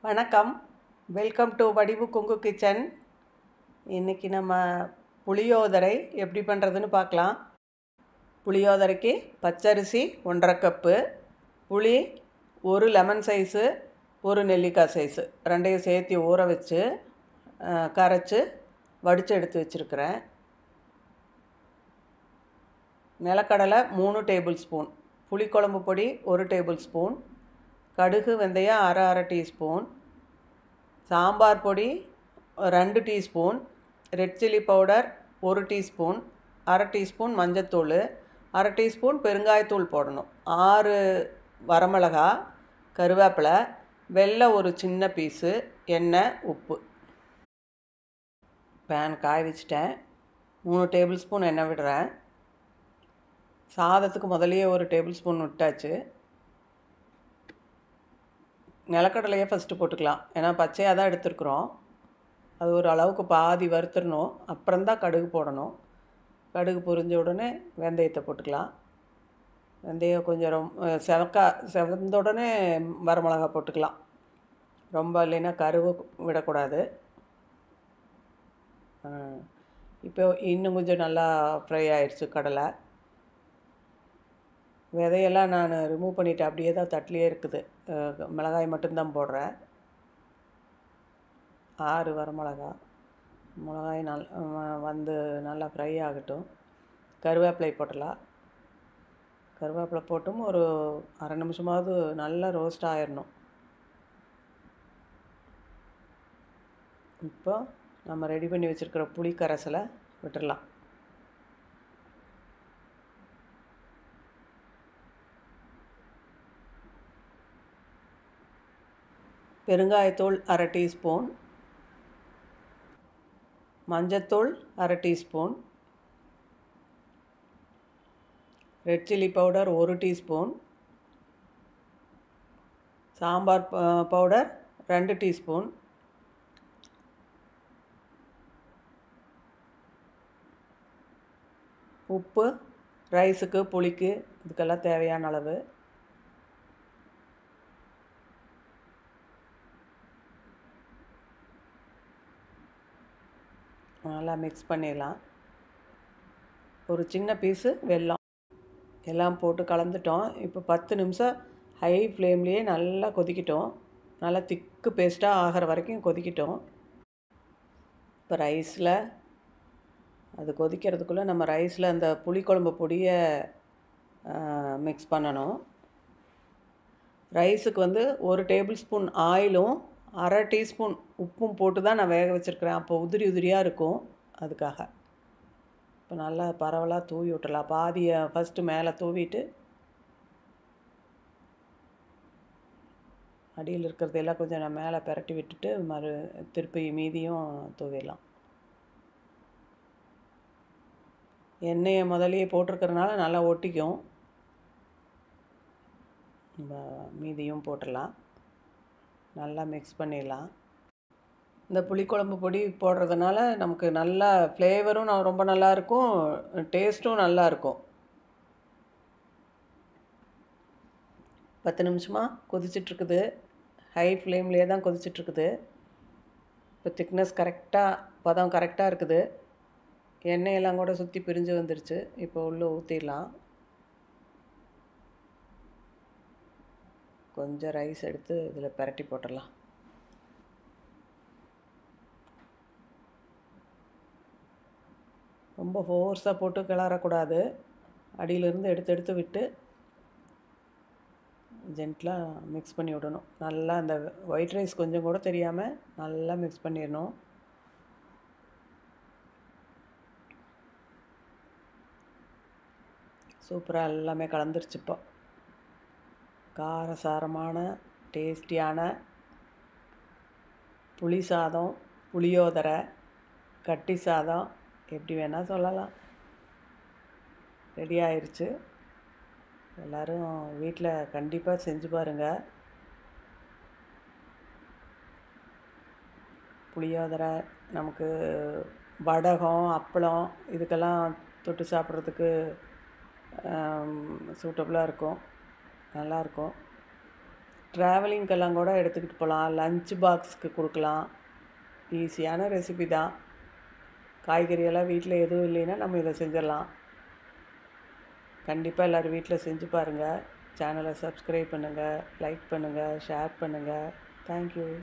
வணக்கம் welcome to வடிவு குங்கு kitchen இன்றைக்கி நம்ம புளியோதரை எப்படி பண்ணுறதுன்னு பார்க்கலாம் புளியோதரைக்கு பச்சரிசி ஒன்றரை கப்பு புளி ஒரு லெமன் சைஸு ஒரு நெல்லிக்காய் சைஸு ரெண்டையும் சேர்த்து ஊற வச்சு அஹ், கரைச்சி வடித்து எடுத்து வச்சுருக்கிறேன் நிலக்கடலை மூணு டேபிள் ஸ்பூன் புளிக்குழம்பு பொடி ஒரு டேபிள் ஸ்பூன் கடுகு வெந்தயம் அரை அரை டீஸ்பூன் சாம்பார் பொடி ரெண்டு டீஸ்பூன் ரெட் சில்லி பவுடர் ஒரு டீஸ்பூன் அரை டீஸ்பூன் மஞ்சத்தூள் அரை டீஸ்பூன் பெருங்காயத்தூள் போடணும் ஆறு வரமிளகா கருவேப்பிலை வெல்லம் ஒரு சின்ன பீஸு எண்ணெய் உப்பு பேன் காய வச்சுட்டேன் மூணு டேபிள் ஸ்பூன் எண்ணெய் விடுறேன் சாதத்துக்கு முதலையே ஒரு டேபிள் ஸ்பூன் விட்டாச்சு நிலக்கடலையே ஃபஸ்ட்டு போட்டுக்கலாம் ஏன்னா பச்சையாக தான் எடுத்துருக்குறோம் அது ஒரு அளவுக்கு பாதி வறுத்துடணும் அப்புறம்தான் கடுகு போடணும் கடுகு பொரிஞ்ச உடனே வெந்தயத்தை போட்டுக்கலாம் வெந்தயம் கொஞ்சம் ரொம்ப செவக்கா செவந்த உடனே வரமிளகா போட்டுக்கலாம் ரொம்ப இல்லைன்னா கருவு விடக்கூடாது ஆ, இப்போ இன்னும் கொஞ்சம் நல்லா ஃப்ரை ஆயிடுச்சு கடலை விதையெல்லாம் நான் ரிமூவ் பண்ணிவிட்டு அப்படியே தான் தட்டிலே இருக்குது அஹ் மிளகாய் மட்டும்தான் போடுறேன் ஆறு வரமிளகா மிளகாய் நல் வ- வந்து நல்லா ஃப்ரை ஆகட்டும் கருவேப்பிலை போட்டலாம் கருவேப்பிலை போட்டும் ஒரு அரை நிமிஷமாவது நல்லா ரோஸ்ட் ஆயிடணும் இப்போ நம்ம ரெடி பண்ணி வச்சுருக்கிற புளி கரைசலை விட்டுடலாம் பெருங்காயத்தூள் அரை டீஸ்பூன் மஞ்சத்தூள் அரை டீஸ்பூன் ரெட் சில்லி பவுடர் ஒரு டீஸ்பூன் சாம்பார் ப- பவுடர் ரெண்டு டீஸ்பூன் உப்பு ரைஸுக்கு புளிக்கு இதுக்கெல்லாம் தேவையான அளவு நல்லா மிக்ஸ் பண்ணிடலாம் ஒரு சின்ன பீஸு வெல்லம் எல்லாம் போட்டு கலந்துட்டோம் இப்போ பத்து நிமிஷம் ஹை ஃப்ளேம்லேயே நல்லா கொதிக்கிட்டோம் நல்லா திக்கு பேஸ்ட்டாக ஆகிற வரைக்கும் கொதிக்கிட்டோம் இப்போ ரைஸில் அது கொதிக்கிறதுக்குள்ளே நம்ம ரைஸில் அந்த புளிக்குழம்பு பொடியை மிக்ஸ் பண்ணணும் ரைஸுக்கு வந்து ஒரு டேபிள் ஸ்பூன் ஆயிலும் அரை டீஸ்பூன் உப்பும் போட்டு தான் நான் வேக வச்சுருக்கிறேன் அப்போ உதிரி உதிரியாக இருக்கும் அதுக்காக இப்போ நல்லா பரவலாக தூவி விட்டுறலாம் பாதியை ஃபஸ்ட்டு மேலே தூவிட்டு அடியில் இருக்கிறதெல்லாம் கொஞ்சம் நான் மேலே பிரட்டி விட்டுட்டு மறு திருப்பி மீதியும் தூவிடலாம் எண்ணெயை முதலையே போட்டிருக்கறனால நல்லா ஒட்டிக்கும் நம்ம மீதியும் போட்டுடலாம் நல்லா மிக்ஸ் பண்ணிடலாம் இந்த புளிக்குழம்பு பொடி போடுறதுனால நமக்கு நல்லா ஃப்ளேவரும் ந- ரொம்ப நல்லா இருக்கும் டேஸ்ட்டும் நல்லா இருக்கும் பத்து நிமிஷமாக கொதிச்சிட்ருக்குது ஹை ஃப்ளேம்லேயே தான் கொதிச்சிட்ருக்குது இப்போ திக்னஸ் கரெக்டாக பதம் கரெக்டாக இருக்குது எண்ணெயெல்லாம் கூட சுற்றி பிரிஞ்சு வந்துருச்சு இப்போ உள்ளே ஊற்றிடலாம் கொஞ்சம் ரைஸ் எடுத்து இதில் பிரட்டி போட்டுடலாம் ரொம்ப ஃபோர்ஸாக போட்டு கிளறக்கூடாது அடியிலிருந்து எடுத்து எடுத்து விட்டு ஜென்ட்லாக மிக்ஸ் பண்ணி விடணும் நல்லா அந்த ஒயிட் ரைஸ் கொஞ்சம் கூட தெரியாமல் நல்லா மிக்ஸ் பண்ணிடணும் சூப்பராக எல்லாமே கலந்துருச்சு இப்போ காரசாரமான டேஸ்டியான புளி சாதம் புளியோதரை கட்டி சாதம் எப்படி வேணால் சொல்லலாம் ரெடி ஆயிருச்சு எல்லோரும் வீட்டில் கண்டிப்பாக செஞ்சு பாருங்கள் புளியோதரை நமக்கு வடகம் அப்பளம் இதுக்கெல்லாம் தொட்டு சாப்பிட்றதுக்கு சூட்டபுளாக இருக்கும் நல்லாயிருக்கும் ட்ராவலிங்க்கெல்லாம் கூட எடுத்துக்கிட்டு போகலாம் லஞ்ச் பாக்ஸுக்கு கொடுக்கலாம் ஈஸியான ரெசிபி தான் காய்கறியெல்லாம் வீட்டில் எதுவும் இல்லைன்னா நம்ம இதை செஞ்சிடலாம் கண்டிப்பாக எல்லோரும் வீட்டில் செஞ்சு பாருங்கள் சேனலை சப்ஸ்கிரைப் பண்ணுங்கள் லைக் பண்ணுங்கள் ஷேர் பண்ணுங்கள் தேங்க்யூ